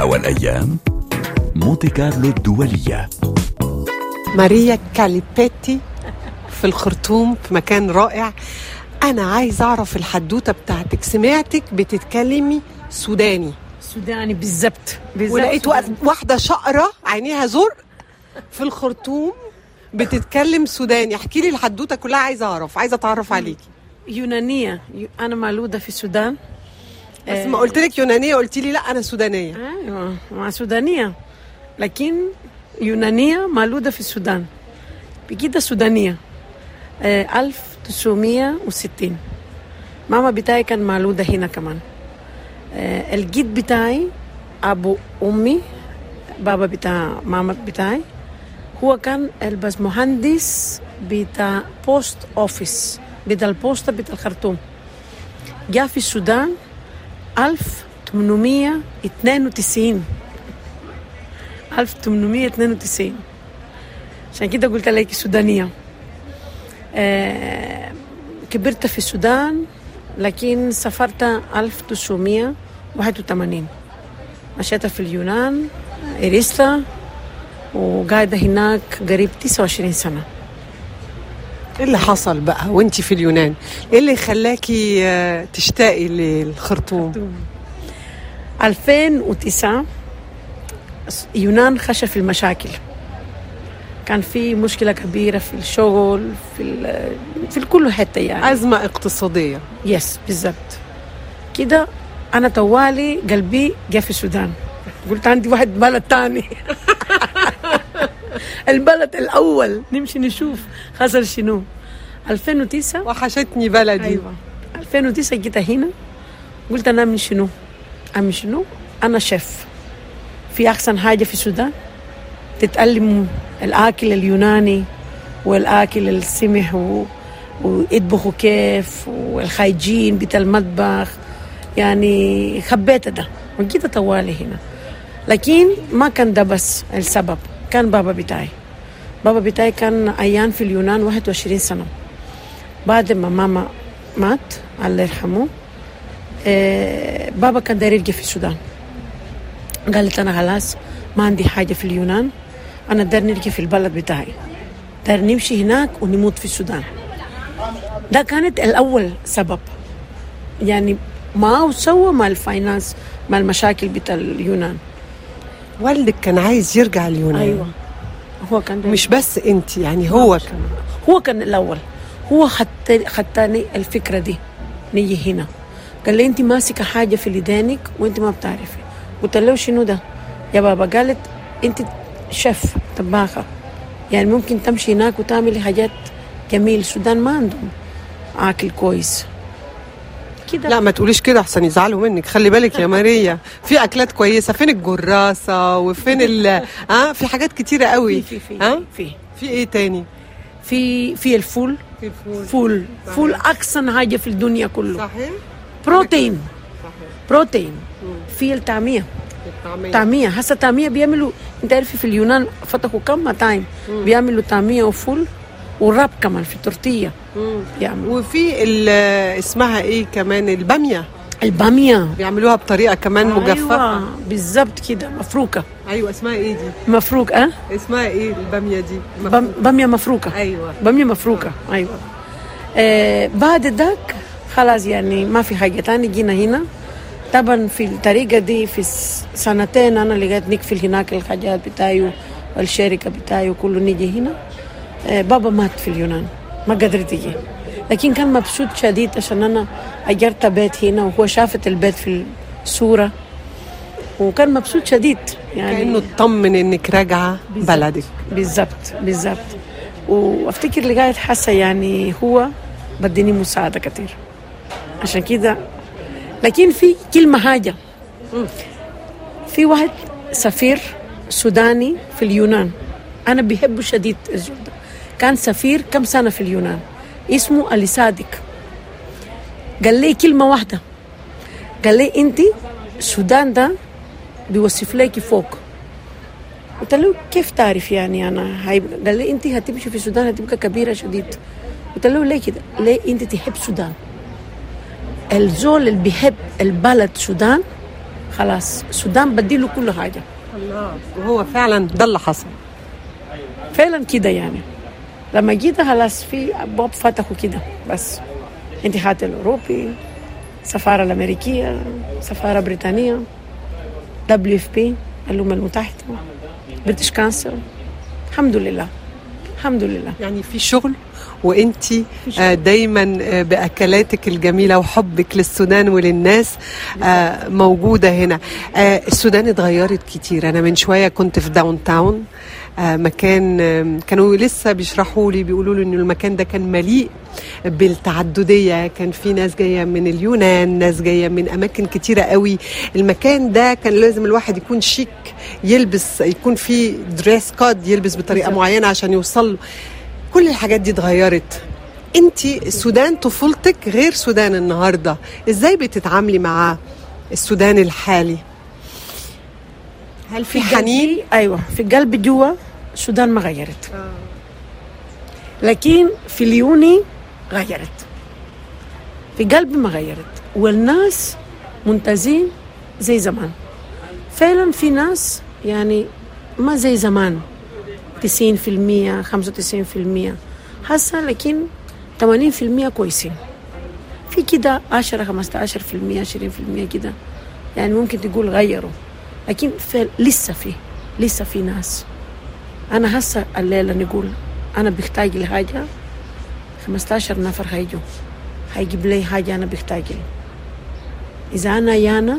هوا الأيام مونتي كارلو الدولية ماريا كاليبيتي في الخرطوم في مكان رائع انا عايز اعرف الحدوته بتاعتك سمعتك بتتكلمي سوداني سوداني بالظبط بالظبط ولقيت وقت- واحده شقره عينيها زرق في الخرطوم بتتكلم سوداني احكي لي الحدوته كلها عايزه اعرف عايزه اتعرف عليكي يونانية يو- أنا مولودة في السودان بس ما قلت لك يونانيه قلت لي لا انا سودانيه أيوة مع سودانية لكن يونانية مولودة في السودان بكده سودانية آه 1960 ماما بتاعي كان مولودة هنا كمان آه الجد بتاعي أبو أمي بابا بتاع ماما بتاعي هو كان الباشمهندس بتاع بوست أوفيس بتاع البوسطة بتاع الخرطوم جاء في السودان 1892 1892 عشان كده قلت لك سودانية آه كبرت في السودان لكن سافرت 1981 مشيت في اليونان إريستا وقاعدة هناك قريب 29 سنة ايه اللي حصل بقى وانت في اليونان ايه اللي خلاكي آه، تشتاقي للخرطوم 2009 يونان خش في المشاكل كان في مشكلة كبيرة في الشغل في ال- في كل حتة يعني ازمه اقتصاديه يس بالضبط كده أنا طوالي قلبي جا في السودان قلت عندي واحد بلد تاني البلد الأول نمشي نشوف خسر شنو 2009 وحشتني بلدي ايوه 2009 جيت هنا قلت انا من شنو؟ اعمل شنو؟ انا شيف في احسن حاجه في السودان تتعلم الاكل اليوناني والاكل السمح و... ويطبخوا كيف والخايجين بتاع المطبخ يعني خبيت ده وجيت طوالي هنا لكن ما كان ده بس السبب كان بابا بتاعي بابا بتاعي كان أيام في اليونان 21 سنة بعد ما ماما مات الله يرحمه آه بابا كان داير يرجع في السودان قالت أنا خلاص ما عندي حاجة في اليونان أنا داير نرجع في البلد بتاعي داير نمشي هناك ونموت في السودان ده كانت الأول سبب يعني ما سوى مع الفاينانس مع المشاكل بتاع اليونان والدك كان عايز يرجع اليونان أيوة هو كان داير مش بس انت يعني هو كان هو كان الاول هو خدت خدتني الفكره دي نيجي هنا قال لي انت ماسكه حاجه في لدانك وانت ما بتعرفي قلت له شنو ده يا بابا قالت انت شيف طباخه يعني ممكن تمشي هناك وتعملي حاجات جميل السودان ما عندهم اكل كويس كده لا ما تقوليش كده احسن يزعلوا منك خلي بالك يا ماريا في اكلات كويسه فين الجراسه وفين ال ها في حاجات كتيره قوي في في ها في في ايه تاني في في الفول في الفول فول فول احسن حاجه في الدنيا كله صحيح بروتين صحيح بروتين في الطعميه الطعمية. طعمية هسه طعمية بيعملوا انت عارف في اليونان فتحوا كم مطاعم بيعملوا طعمية وفول والراب كمان في تورتية مم. بيعملوا وفي ال- اسمها ايه كمان الباميه البامية بيعملوها بطريقه كمان مجففه أيوة بالظبط كده مفروكة ايوه اسمها ايه دي مفروك اه اسمها ايه الباميه دي بام- بامية مفروكة ايوه بامية مفروكة أيوة آه بعد ذاك خلاص يعني ما في حاجة تاني جينا هنا طبعا في الطريقة دي في الس- سنتين أنا لقيت نقفل هناك الحاجات بتاعي والشركة بتاعي وكله نيجي هنا آه بابا مات في اليونان ما قدرت يجي لكن كان مبسوط شديد عشان أنا أجرت بيت هنا وهو شافت البيت في الصورة وكان مبسوط شديد يعني كانه اطمن انك راجعه بالظبط. بلدك بالظبط بالظبط وافتكر اللي قاعد حاسه يعني هو بديني مساعده كتير عشان كده لكن في كلمه حاجه في واحد سفير سوداني في اليونان انا بحبه شديد الزول ده كان سفير كم سنه في اليونان اسمه علي صادق قال لي كلمه واحده قال لي انت السودان ده بيوصف لك فوق قلت له كيف تعرف يعني انا هيبقى قال لي انت هتمشي في السودان هتبقى كبيره شديد قلت له ليه كده ليه انت تحب السودان الزول اللي بيحب البلد السودان خلاص السودان بديله كل حاجه الله وهو فعلا ده اللي حصل فعلا كده يعني لما جيت خلاص في ابواب فتحوا كده بس الاتحاد الاوروبي السفاره الامريكيه السفاره البريطانيه دبليو اف بي الامم المتحده بريتش كانسل الحمد لله الحمد لله يعني في شغل وانت دايما آه، باكلاتك الجميله وحبك للسودان وللناس آه، موجوده هنا آه، السودان اتغيرت كتير انا من شويه كنت في داون تاون آه، مكان آم، كانوا لسه بيشرحوا لي بيقولوا لي انه المكان ده كان مليء بالتعدديه كان في ناس جايه من اليونان ناس جايه من اماكن كتيره قوي المكان ده كان لازم الواحد يكون شيك يلبس يكون في دريس كود يلبس بطريقه بالظبط. معينه عشان يوصل له كل الحاجات دي اتغيرت انت السودان طفولتك غير سودان النهارده ازاي بتتعاملي مع السودان الحالي هل في حنين قلبي- ايوه في قلبي جوا السودان ما غيرت لكن في ليوني غيرت في قلبي ما غيرت والناس ممتازين زي زمان فعلا في ناس يعني ما زي زمان 90% 95% هسه لكن 80% كويسين في كده 10 15% 20% كده يعني ممكن تقول غيروا لكن في لسه في لسه في ناس انا هسه الليله نقول انا بحتاج لحاجه 15 نفر هيجوا هيجيب لي حاجه انا بحتاج لي اذا انا يانا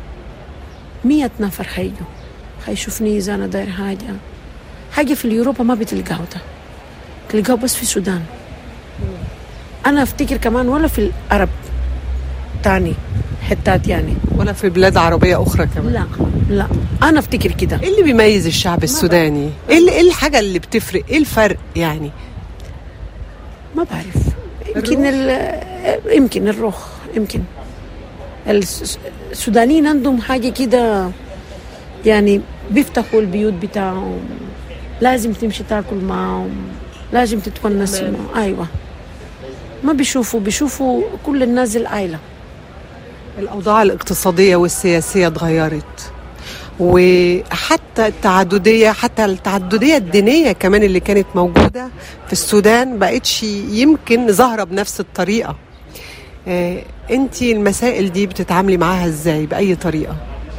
100 نفر هيجوا هيشوفني اذا انا داير حاجه حاجه في اليوروبا ما بتلقاه ده تلقاه بس في السودان انا افتكر كمان ولا في العرب تاني حتات يعني ولا في بلاد عربيه اخرى كمان لا لا انا افتكر كده ايه اللي بيميز الشعب السوداني ايه اللي- إيه الحاجه اللي بتفرق ايه الفرق يعني ما بعرف يمكن ال- يمكن الروح يمكن الس- السودانيين عندهم حاجة كده يعني بيفتحوا البيوت بتاعهم لازم تمشي تاكل معهم لازم تتونس معهم أيوة ما بيشوفوا بيشوفوا كل الناس العائلة الاوضاع الاقتصاديه والسياسيه اتغيرت وحتى التعدديه حتى التعدديه الدينيه كمان اللي كانت موجوده في السودان بقتش يمكن ظاهره بنفس الطريقه انت المسائل دي بتتعاملي معاها ازاي باي طريقه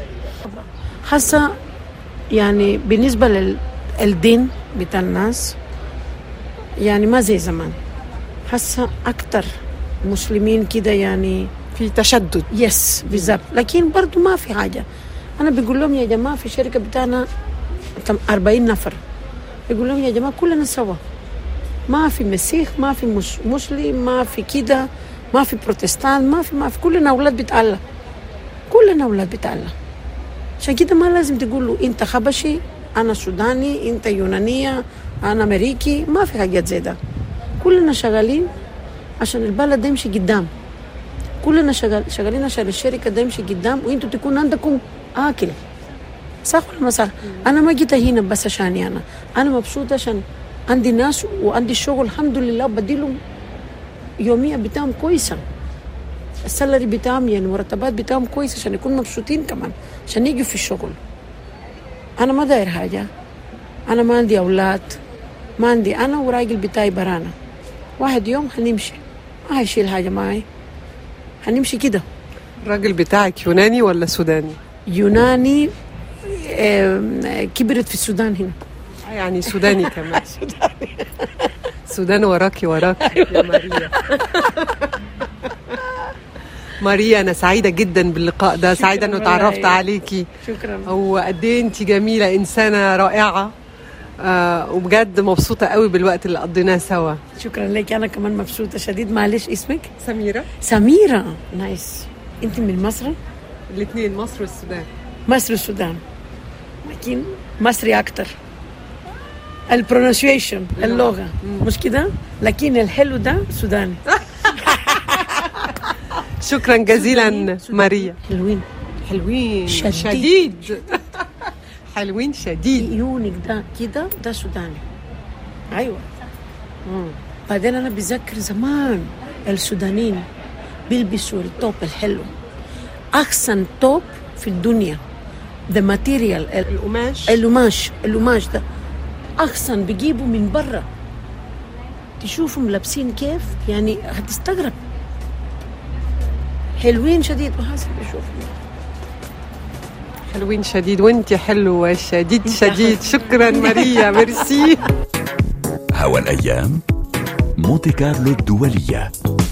حاسة يعني بالنسبة للدين بتاع الناس يعني ما زي زمان حاسة أكتر مسلمين كده يعني في تشدد يس بالظبط لكن برضو ما في حاجة أنا بقول لهم يا جماعة في الشركة بتاعنا تم 40 نفر بقول لهم يا جماعة كلنا سوا ما في مسيح ما في مس- مسلم ما في كده ما في بروتستان ما في ما في كلنا أولاد بتاع الله كلنا أولاد بتاع الله عشان كده ما لازم تقول له أنت خبشي أنا سوداني أنت يونانية أنا أمريكي ما في حاجات زي ده كلنا شغالين عشان البلد ده يمشي قدام كلنا شغال شغالين عشان الشركه ده يمشي قدام وانتوا تكون عندكم اكل صح ولا ما صح؟ انا ما جيت هنا بس عشاني انا انا مبسوطه عشان عندي ناس وعندي شغل الحمد لله بديلهم يومية بتاعهم كويسه السالري بتاعهم يعني المرتبات بتاعهم كويسه عشان يكونوا مبسوطين كمان عشان يجوا في الشغل انا ما داير حاجه انا ما عندي اولاد ما عندي انا وراجل بتاعي برانا واحد يوم هنمشي ما هيشيل حاجه معي هنمشي كده الراجل بتاعك يوناني ولا سوداني يوناني آم، كبرت في السودان هنا يعني سوداني كمان سودان وراكي وراكي يا ماريا ماريا انا سعيده جدا باللقاء ده سعيده انه والله. تعرفت عليكي شكرا وقد ايه انت جميله انسانه رائعه آه وبجد مبسوطه قوي بالوقت اللي قضيناه سوا شكرا لك انا كمان مبسوطه شديد معلش اسمك سميره سميره نايس انت من مصر الاثنين مصر والسودان مصر السودان لكن مصري اكتر البرونسيشن اللغه مش كده لكن الحلو ده سوداني شكرا جزيلا ماريا حلوين حلوين شديد. شديد حلوين شديد عيونك ده كده ده سوداني ايوه مم. بعدين انا بتذكر زمان السودانيين بيلبسوا التوب الحلو احسن توب في الدنيا ذا ماتيريال القماش القماش القماش ده احسن بيجيبوا من برا تشوفهم لابسين كيف يعني هتستغرب حلوين شديد وحسب بشوفهم حلوين شديد وانت حلوة شديد انت شديد حلوة. شكرا ماريا ميرسي هوا الأيام مونتي كارلو الدولية